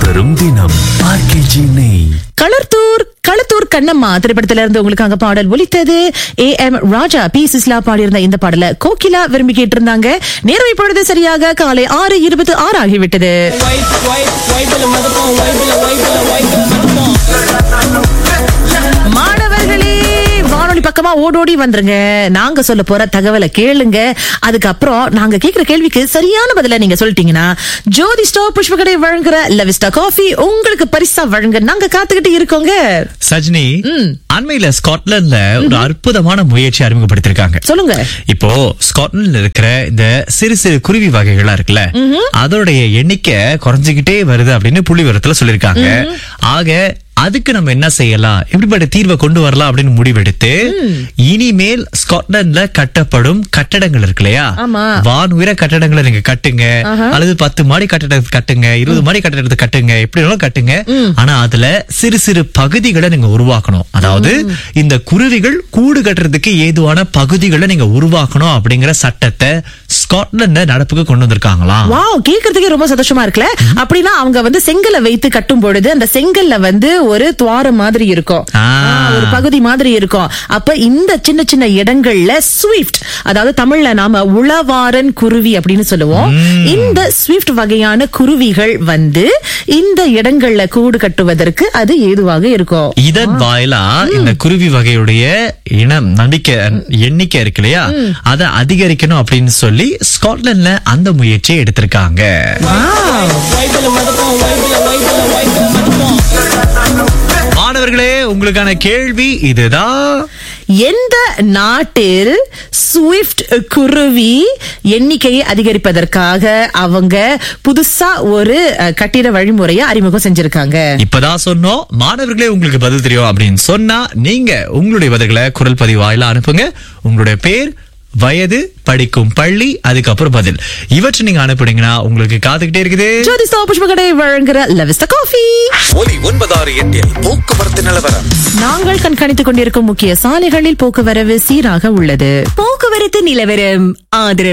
வரும் தினம் ஆர்கேஜி நெய் களத்தூர் களத்தூர் கண்ணம்மா திரைப்படத்தில இருந்து உங்களுக்காக பாடல் ஒலித்தது ஏ எம் ராஜா பி சிஸ்லா பாடியிருந்த இந்த பாடல கோகிலா விரும்பி கேட்டிருந்தாங்க நேரம் இப்பொழுது சரியாக காலை ஆறு இருபத்தி ஆறு ஆகிவிட்டது மாணவர்களே வானொலி பக்கமா ஓடோடி வந்துருங்க நாங்க சொல்ல போற தகவலை கேளுங்க அதுக்கப்புறம் நாங்க கேக்குற கேள்விக்கு சரியான பதில நீங்க சொல்லிட்டீங்கன்னா ஜோதி ஸ்டோர் புஷ்பகடை வழங்குற லெவிஸ்டா காஃபி உங்களுக்கு பரிசா வழங்க நாங்க காத்துக்கிட்டு இருக்கோங்க சஜினி அண்மையில ஸ்காட்லாந்துல ஒரு அற்புதமான முயற்சி அறிமுகப்படுத்திருக்காங்க சொல்லுங்க இப்போ ஸ்காட்லாந்துல இருக்கிற இந்த சிறு சிறு குருவி வகைகளா இருக்குல்ல அதோடைய எண்ணிக்கை குறைஞ்சுகிட்டே வருது அப்படின்னு புள்ளி விவரத்துல சொல்லிருக்காங்க ஆக அதுக்கு நம்ம என்ன செய்யலாம் எப்படிப்பட்ட தீர்வை கொண்டு வரலாம் அப்படின்னு முடிவெடுத்து இனிமேல் ஸ்காட்லாந்துல கட்டப்படும் கட்டடங்கள் இருக்கு இல்லையா ஆமா. வான் உயர கட்டடங்களை நீங்க கட்டுங்க அல்லது பத்து மாடி கட்டடத்தை கட்டுங்க இருபது மாடி கட்டடத்தை கட்டுங்க எப்படி வேணாலும் கட்டுங்க ஆனா அதுல சிறு சிறு பகுதிகளை நீங்க உருவாக்கணும் அதாவது இந்த குருவிகள் கூடு கட்டுறதுக்கு ஏதுவான பகுதிகளை நீங்க உருவாக்கணும் அப்படிங்கிற சட்டத்தை ஸ்காட்லாந்து நடப்புக்கு கொண்டு வந்திருக்காங்களாம் வாவ் கேக்குறதுக்கே ரொம்ப சந்தோஷமா இருக்குல்ல அப்படின்னா அவங்க வந்து செங்கலை வைத்து கட்டும் பொழுது அந்த செங்கல்ல வந்து ஒரு துவாரம் மாதிரி இருக்கும் ஆ. ஆ, ஒரு பகுதி மாதிரி இருக்கும் அப்ப இந்த சின்ன சின்ன இடங்கள்ல ஸ்விஃப்ட் அதாவது தமிழ்ல நாம உளவாரன் குருவி அப்படின்னு சொல்லுவோம் இந்த ஸ்விஃப்ட் வகையான குருவிகள் வந்து இந்த இடங்கள்ல கூடு கட்டுவதற்கு அது ஏதுவாக இருக்கும் இதன் வாயிலா இந்த குருவி வகையுடைய இனம் நம்பிக்கை எண்ணிக்கை இருக்கு இல்லையா அதை அதிகரிக்கணும் அப்படின்னு சொல்லி ஸ்காட்லாந்துல அந்த முயற்சியை எடுத்திருக்காங்க மாணவர்களே உங்களுக்கான கேள்வி இதுதான் எந்த நாட்டில் ஸ்விஃப்ட் குருவி எண்ணிக்கையை அதிகரிப்பதற்காக அவங்க புதுசா ஒரு அஹ், கட்டிட வழிமுறையை அறிமுகம் செஞ்சிருக்காங்க இப்பதான் சொன்னோம் மாணவர்களே உங்களுக்கு பதில் தெரியும் அப்படின்னு சொன்னா நீங்க உங்களுடைய பதில்களை குரல் பதிவு வாயிலா அனுப்புங்க உங்களுடைய பேர் வயது படிக்கும் பள்ளி அதுக்கப்புறம் பதில் இவற்றை நீங்க அனுப்புனீங்கன்னா உங்களுக்கு காத்துக்கிட்டே இருக்குது ஜோதி புஷ்பகடை வழங்குற லெவிஸ்ட காஃபி ஒலி ஒன்பதாறு எட்டில் போக்குவரத்து நிலவரம் நாங்கள் கண்காணித்துக் கொண்டிருக்கும் முக்கிய சாலைகளில் போக்குவரவு சீராக உள்ளது போக்குவரத்து நிலவரம் ஆதரவு